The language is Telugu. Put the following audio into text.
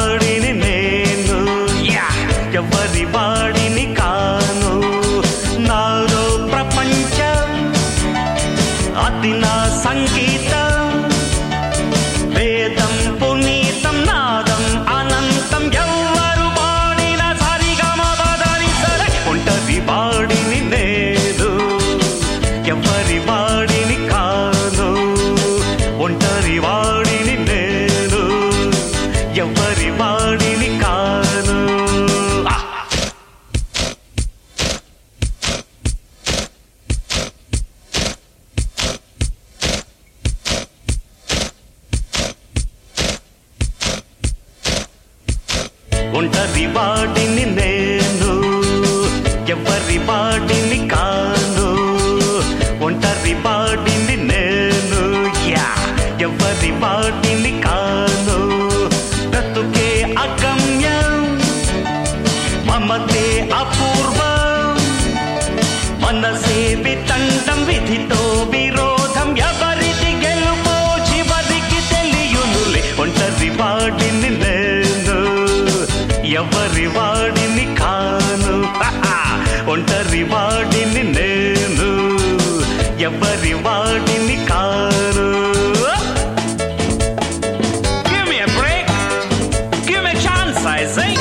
వాడిని నేను యా! ఎవరి వాడిని కాను నాలో ప్రపంచం అది నా సంగీతం వేదం పునీతం నాదం అనంతం ఎవ్వరు వాడిన సరిగమ బదని సరే ఒంటరి వాడిని నేను ఎవరి వాడిని కాను ఒంటరి వాడిని నేను ఎవరి వాడిని కాను ఆ! ఒంటరి వాడిని నేను ఎవరి వాడిని కాను ఒంటరి వాడిని నేను యా ఎవరి వాడిని కాను బ్రతుకే అగమ్యం మమతే అపూర్వం మనసే వితండం విధితో విరోధం ఎవరిది గెలుపో చివరికి తెలియునులే ఒంటరి వాడిని నేను ఎవరి వాడిని కాను హహ! ఒంటరి వాడిని నేను ఎవరి వాడిని కాను Give me a break. Give me a chance, I say.